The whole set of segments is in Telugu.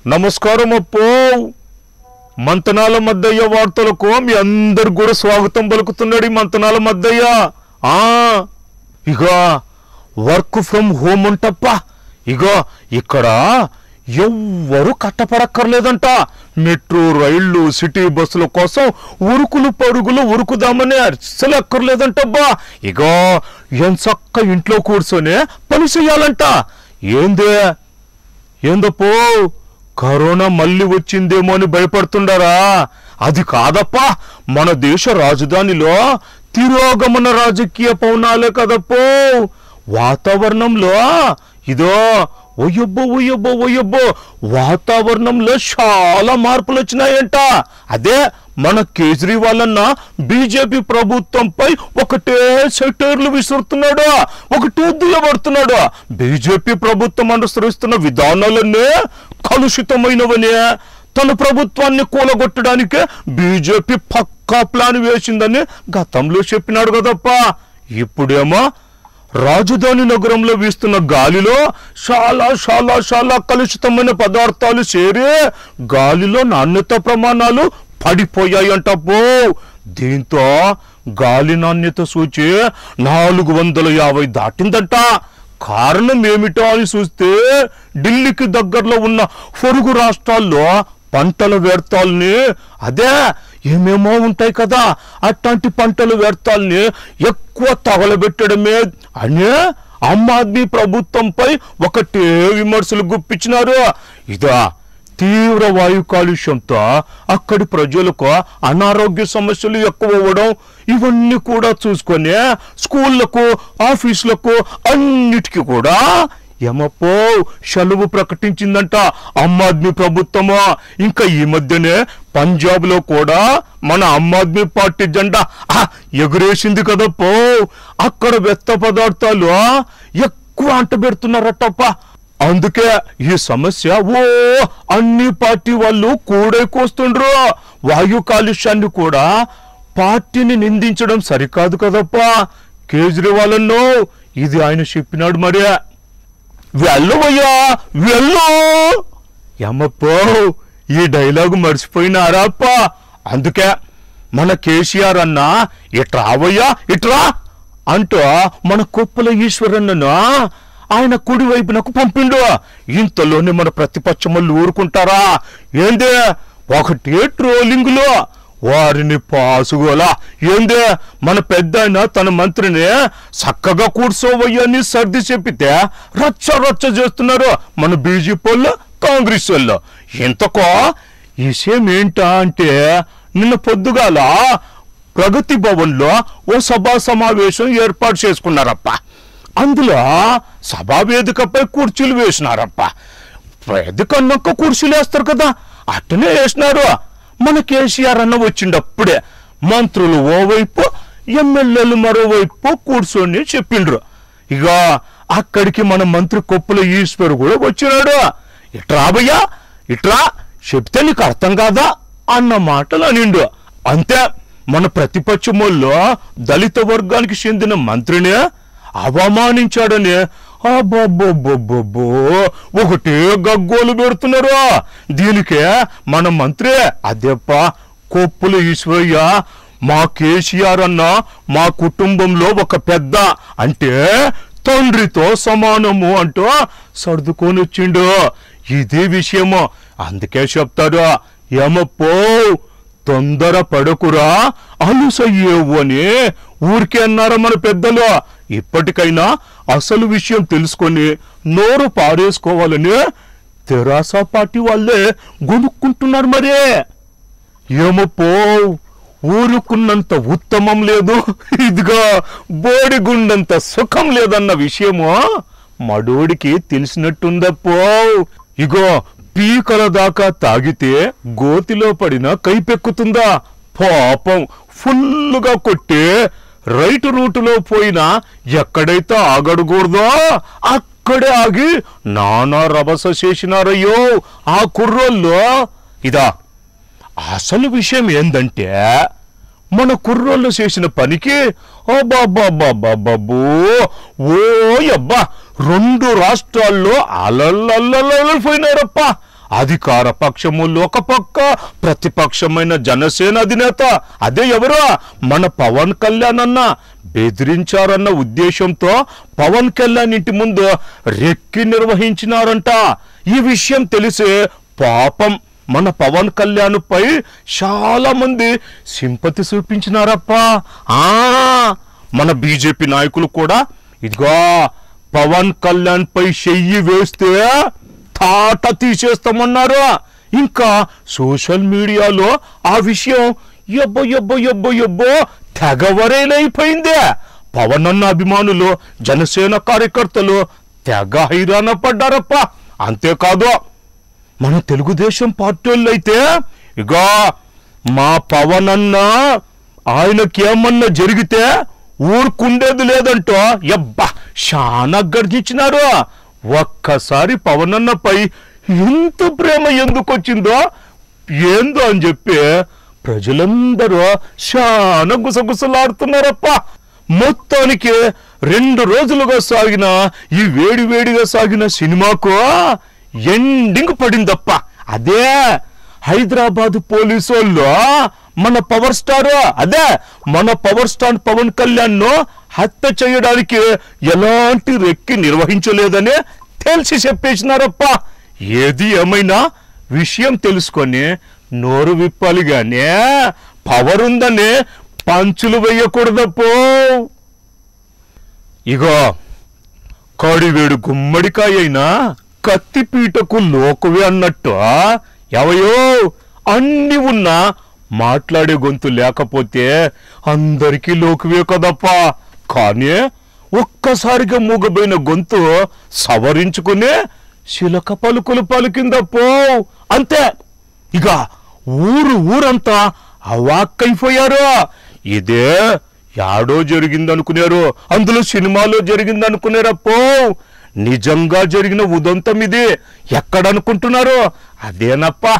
నమస్కారం అప్పో మంతనాల మద్దయ్య వార్తలకు మీ అందరు కూడా స్వాగతం పలుకుతున్నాడు ఈ మంతనాల మద్దయ్య ఆ ఇక వర్క్ ఫ్రమ్ హోమ్ ఉంటప్ప ఇగో ఇక్కడ ఎవ్వరు కట్టపడక్కర్లేదంట మెట్రో రైళ్లు సిటీ బస్సుల కోసం ఉరుకులు పరుగులు ఉరుకుదామని అస్సలు అక్కర్లేదంటబ్బా ఇగో ఎంచక్క ఇంట్లో కూర్చొని పని చెయ్యాలంట ఏందే ఏందప్పో కరోనా మళ్ళీ వచ్చిందేమో అని భయపడుతుండారా అది కాదప్పా మన దేశ రాజధానిలో తిరోగమన రాజకీయ పౌనాలే కదప్పో వాతావరణంలో ఇదో ఒయ్యబ్బో ఒయ్యబ్బో ఒయ్యబ్బో వాతావరణంలో చాలా మార్పులు వచ్చినాయంట అదే మన కేజ్రీవాల్ అన్న బీజేపీ ప్రభుత్వంపై ఒకటే సెటైర్లు విసురుతున్నాడు ఒకటే దుయ్యబడుతున్నాడు బీజేపీ ప్రభుత్వం అనుసరిస్తున్న విధానాలన్నీ కలుషితమైనవని తన ప్రభుత్వాన్ని కూలగొట్టడానికి బీజేపీ పక్కా ప్లాన్ వేసిందని గతంలో చెప్పినాడు కదప్ప ఇప్పుడేమో రాజధాని నగరంలో వీస్తున్న గాలిలో చాలా చాలా చాలా కలుషితమైన పదార్థాలు చేరి గాలిలో నాణ్యత ప్రమాణాలు పడిపోయాయంట పో దీంతో గాలి నాణ్యత సూచి నాలుగు వందల యాభై దాటిందంట కారణం ఏమిటో అని చూస్తే ఢిల్లీకి దగ్గరలో ఉన్న పొరుగు రాష్ట్రాల్లో పంటల వ్యర్థాలని అదే ఏమేమో ఉంటాయి కదా అట్లాంటి పంటల వ్యర్థాలని ఎక్కువ తగలబెట్టడమే అనే ఆమ్ ఆద్మీ ప్రభుత్వంపై ఒకటే విమర్శలు గుప్పించినారు ఇదా తీవ్ర వాయు కాలుష్యంతో అక్కడి ప్రజలకు అనారోగ్య సమస్యలు ఎక్కువ అవ్వడం ఇవన్నీ కూడా చూసుకొని స్కూళ్లకు ఆఫీసులకు అన్నిటికీ కూడా ఏమప్పో సెలవు ప్రకటించిందంట ఆమ్ ఆద్మీ ప్రభుత్వము ఇంకా ఈ మధ్యనే పంజాబ్ లో కూడా మన ఆమ్ ఆద్మీ పార్టీ జెండా ఆ, ఎగురేసింది కదా పో అక్కడ వ్యర్థ పదార్థాలు ఎక్కువ అంట పెడుతున్నారటప్ప అందుకే ఈ సమస్య ఓ అన్ని పార్టీ వాళ్ళు కూడైకొస్తుండ్రు వాయు కాలుష్యాన్ని కూడా పార్టీని నిందించడం సరికాదు కదప్పా కేజ్రీవాల్ అన్నో ఇది ఆయన చెప్పినాడు మరే వెళ్ళవయ్యా వెళ్ళు ఏమప్పో ఈ డైలాగు మర్చిపోయినారా అప్ప అందుకే మన కేసీఆర్ అన్న ఇట్రావయ్యా ఇట్రా అంటూ మన కుప్పల ఈశ్వరన్నను ఆయన కుడి వైపునకు పంపిండు ఇంతలోనే మన ప్రతిపక్షములు ఊరుకుంటారా ఏందే ఒకటే ట్రోలింగులో వారిని పాసుగోలా ఏందే మన పెద్ద తన మంత్రిని చక్కగా కూర్చోవయ్యని సర్ది చెప్పితే రచ్చ రచ్చ చేస్తున్నారు మన బీజేపీ వాళ్ళు కాంగ్రెస్ వాళ్ళు ఇంతకో ఈ విషయం ఏంటా అంటే నిన్న పొద్దుగాల ప్రగతి భవన్లో ఓ సభా సమావేశం ఏర్పాటు చేసుకున్నారప్ప అందులో సభా వేదికపై కుర్చీలు వేసినారప్ప వేదిక అన్నాక కుర్చీలు వేస్తారు కదా అట్టనే వేసినారు మన కేసీఆర్ అన్న వచ్చిండు అప్పుడే మంత్రులు ఓవైపు ఎమ్మెల్యేలు మరోవైపు కూర్చొని చెప్పిండ్రు ఇక అక్కడికి మన మంత్రి కొప్పుల ఈశ్వరు కూడా వచ్చినాడు ఇట్రా భయ్యా ఇట్రా చెప్తే నీకు అర్థం కాదా అన్న మాటలు అనిండు అంతే మన ప్రతిపక్షముల్లో దళిత వర్గానికి చెందిన మంత్రిని అవమానించాడని అబ్బబ్బబ్బబ్బబ్బో ఒకటే గగ్గోలు పెడుతున్నారు దీనికే మన మంత్రి అదేప్ప కొప్పుల ఈశ్వరయ్య మా కేసీఆర్ అన్న మా కుటుంబంలో ఒక పెద్ద అంటే తండ్రితో సమానము అంటూ సర్దుకొని వచ్చిండు ఇదే విషయము అందుకే చెప్తారు ఏమప్పో తొందర పడకురా అలుసయ్యేవు అని ఊరికే అన్నారా మన పెద్దలు ఇప్పటికైనా అసలు విషయం తెలుసుకొని నోరు పారేసుకోవాలని తెరాస పార్టీ వాళ్ళే గొనుక్కుంటున్నారు మరే ఏమప్పో ఊరుకున్నంత ఉత్తమం లేదు ఇదిగో బోడిగుండంత సుఖం లేదన్న విషయము మడోడికి తెలిసినట్టుందప్పో ఇగో పీకల దాకా తాగితే గోతిలో పడిన కైపెక్కుతుందా పాపం ఫుల్లుగా కొట్టే రైట్ రూటులో పోయినా ఎక్కడైతే ఆగడకూడదో అక్కడే ఆగి నానా రభస చేసినారయ్యో ఆ కుర్రోళ్ళు ఇదా అసలు విషయం ఏందంటే మన కుర్రోళ్ళు చేసిన పనికి అబ్బాబ్బాబ్బాబ్బో ఓ అబ్బా రెండు రాష్ట్రాల్లో అలల్లల్లపోయినారప్ప అధికార పక్షము ఒక పక్క ప్రతిపక్షమైన జనసేన అధినేత అదే ఎవరు మన పవన్ కళ్యాణ్ అన్న బెదిరించారన్న ఉద్దేశంతో పవన్ కళ్యాణ్ ఇంటి ముందు రెక్కి నిర్వహించినారంట ఈ విషయం తెలిసే పాపం మన పవన్ కళ్యాణ్ పై చాలా మంది సింపతి చూపించినారప్పా ఆ మన బీజేపీ నాయకులు కూడా ఇదిగో పవన్ కళ్యాణ్ పై చెయ్యి వేస్తే తాట తీసేస్తామన్నారు ఇంకా సోషల్ మీడియాలో ఆ విషయం ఎబ్బో ఎబ్బో ఎబ్బో ఎబ్బో తెగవరేలైపోయిందే పవన్ అన్న అభిమానులు జనసేన కార్యకర్తలు తెగ హైరాణ పడ్డారప్ప అంతేకాదు మన తెలుగుదేశం పార్టీ వాళ్ళు అయితే ఇక మా పవన్ అన్న ఆయనకి ఏమన్నా జరిగితే ఊరుకుండేది లేదంటో ఎబ్బా చాలా గర్జించినారు ఒక్కసారి పవన్ అన్నపై ఇంత ప్రేమ ఎందుకు వచ్చిందో ఏందో అని చెప్పి ప్రజలందరూ చాలా గుసగుసలాడుతున్నారప్ప మొత్తానికి రెండు రోజులుగా సాగిన ఈ వేడి వేడిగా సాగిన సినిమాకు ఎండింగ్ పడిందప్ప అదే హైదరాబాద్ పోలీసు వాళ్ళు మన పవర్ స్టార్ అదే మన పవర్ స్టార్ పవన్ కళ్యాణ్ ను హత్య చేయడానికి ఎలాంటి రెక్కి నిర్వహించలేదని తెలిసి చెప్పేసినారప్ప ఏది ఏమైనా విషయం తెలుసుకొని నోరు విప్పాలి గానే పవర్ ఉందని పంచులు వేయకూడదప్పో ఇగో కాడివేడు గుమ్మడికాయ అయినా కత్తిపీటకు లోకువే అన్నట్టు ఎవయో అన్ని ఉన్నా మాట్లాడే గొంతు లేకపోతే అందరికీ లోకువే కదప్పా కానీ ఒక్కసారిగా మూగబోయిన గొంతు సవరించుకుని శిలక పలుకులు పలికిందప్పో అంతే ఇక ఊరు ఊరంతా అవాక్కైపోయారు ఇదే యాడో జరిగిందనుకున్నారు అందులో సినిమాలో జరిగిందనుకున్నారప్పో నిజంగా జరిగిన ఉదంతం ఇది ఎక్కడనుకుంటున్నారు అదేనప్పా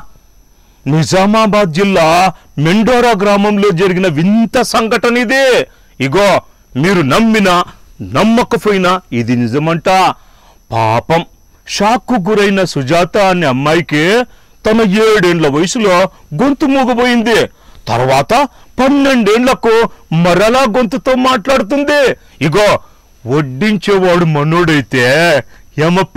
నిజామాబాద్ జిల్లా మెండోరా గ్రామంలో జరిగిన వింత సంఘటన ఇది ఇగో మీరు నమ్మినా నమ్మకపోయినా ఇది నిజమంట పాపం షాక్కు గురైన సుజాత అనే అమ్మాయికి తన ఏడేండ్ల వయసులో గొంతు మూగబోయింది తర్వాత పన్నెండేండ్లకు మరలా గొంతుతో మాట్లాడుతుంది ఇగో వడ్డించేవాడు మనోడైతే ఏమప్ప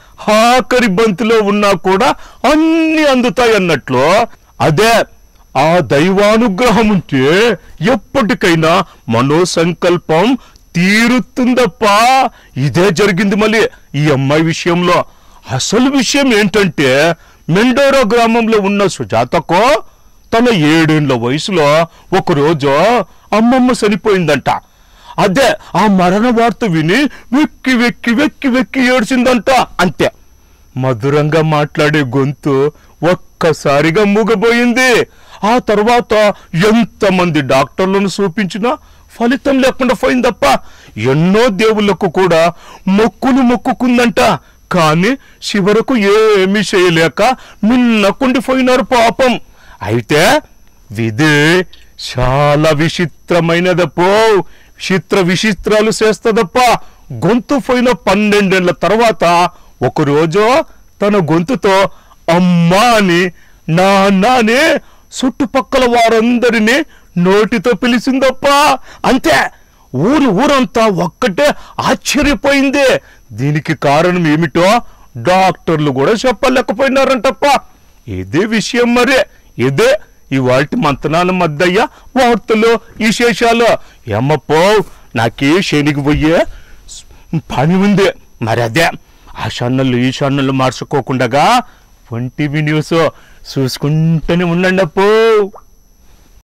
ఆఖరి బంతిలో ఉన్నా కూడా అన్ని అందుతాయి అన్నట్లు అదే ఆ దైవానుగ్రహం ఉంటే ఎప్పటికైనా మనో సంకల్పం తీరుతుందప్పా ఇదే జరిగింది మళ్ళీ ఈ అమ్మాయి విషయంలో అసలు విషయం ఏంటంటే మెండోరా గ్రామంలో ఉన్న సుజాతకు తన ఏడేండ్ల వయసులో ఒకరోజు అమ్మమ్మ చనిపోయిందంట అదే ఆ మరణ వార్త విని వెక్కి వెక్కి వెక్కి వెక్కి ఏడ్చిందంట అంతే మధురంగా మాట్లాడే గొంతు ఒక్కసారిగా మూగబోయింది ఆ తర్వాత ఎంతమంది డాక్టర్లను చూపించినా ఫలితం లేకుండా పోయిందప్ప ఎన్నో దేవుళ్ళకు కూడా మొక్కులు మొక్కుకుందంట కానీ చివరకు ఏమీ చేయలేక నిన్నకుండిపోయినారు పాపం అయితే విధి చాలా విచిత్రమైనదప్పో చిత్ర విచిత్రాలు చేస్తదప్ప గొంతు పోయిన పన్నెండేళ్ల తర్వాత ఒకరోజు తన గొంతుతో అమ్మా అని నాన్న అని చుట్టుపక్కల వారందరినీ నోటితో పిలిచిందప్ప అంతే ఊరు ఊరంతా ఒక్కటే ఆశ్చర్యపోయింది దీనికి కారణం ఏమిటో డాక్టర్లు కూడా చెప్పలేకపోయినారంటప్ప ఇదే విషయం మరి ఇదే ఇవాటి మంతనాల మధ్య వార్తలు విశేషాలు ఏమప్పో నాకే శనికి పోయే పని ఉంది మరి అదే ఆ ఛానళ్ళు ఈ ఛానళ్ళు మార్చుకోకుండా ఒంటివి న్యూస్ చూసుకుంటూనే ఉండండి అప్పో